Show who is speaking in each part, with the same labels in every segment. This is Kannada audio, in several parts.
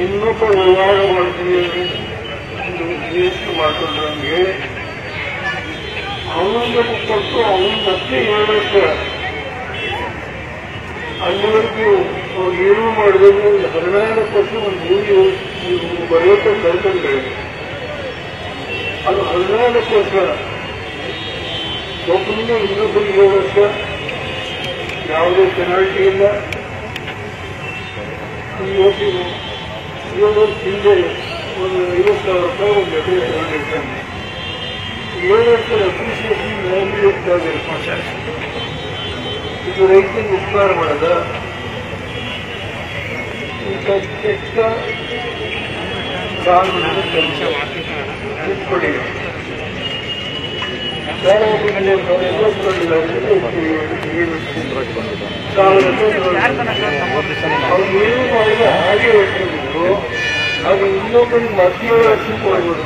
Speaker 1: ಇನ್ನೊಬ್ಬ ವ್ಯವಹಾರ ಮಾಡ್ತೀನಿ ರಿಜಿಸ್ಟ್ ಮಾಡ್ಕೊಂಡ್ರಂಗೆ ಅವನಿಗೆ ಕೊಟ್ಟು ಅವನ ಮತ್ತೆ ಹೇಳಕ್ಕೆ ಅಲ್ಲಿವರೆಗೂ ಅವ್ರು ಏನೂ ಮಾಡಿದ್ರು ಹದಿನಾರು ವರ್ಷ ಒಂದು ಮೂರು ನೀವು ಬರೆಯೋಕೆ ಕಳ್ಕೊಂಡ್ರೆ ಅದು ಹದಿನಾಲ್ಕು ವರ್ಷ ಒಬ್ಬನಿಗೆ ಇನ್ನೊಬ್ಬರಿಗೆ ಏಳು ವರ್ಷ ಯಾವುದೇ ಪೆನಾಲ್ಟಿ ಇಲ್ಲ ಇವತ್ತು ಏಳು ವರ್ಷ ಹಿಂದೆ ಒಂದು ಐವತ್ತು ಸಾವಿರ ರೂಪಾಯಿ ಒಂದು ಎಕರೆ ತಗೊಂಡಿರ್ತಾನೆ ಏಳು ವರ್ಷದ ಅಪ್ರಿಸಿಯೇಷನ್ ಮೂವತ್ತೈದು ಇದು ರೈತನಿಗೆ ಉಪಕಾರ ಮಾಡದ ಇಂಥ ಕೆಟ್ಟ ಕಾನೂನು ಕೆಲಸ ತಿದ್ದುಪಡಿ ಅವ್ರು ಏನು ಮಾಡಿದ್ರೆ ಹಾಗೆ ಹೇಳ್ತಿದ್ರು ಅದು ಇನ್ನೊಬ್ಬರಿಗೆ ಮಧ್ಯೆ ಸಿಕ್ಕೊಳ್ಬೋದು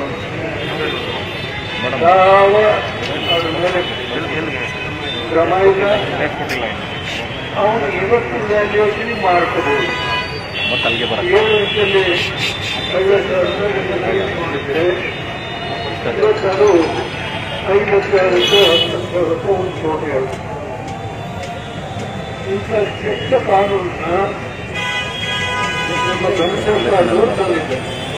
Speaker 1: ಯಾವ ಅದ್ರ ಮೇಲೆ ಕ್ರಮ ಇಲ್ಲ ಅವನು ಇವತ್ತು ಯೋಚನೆ ಮಾಡ್ಕೋಬಹುದು ಏಳು ವರ್ಷದಲ್ಲಿ ಐವತ್ತು ಸಾವಿರ ಇಟ್ಕೊಂಡಿದ್ರೆ ಇವತ್ತು ಅದು ಐವತ್ತು ಸಾವಿರಕ್ಕೆ ಹತ್ತು ಸಾವಿರ ರೂಪಾಯಿ ಒಂದು ಕೋಟಿ ಆಗುತ್ತೆ ಇಂಥ ಕೆಟ್ಟ ಕಾನೂನನ್ನ ನಮ್ಮ ಜನಸಂಖ್ಯೆ ತಂದಿದೆ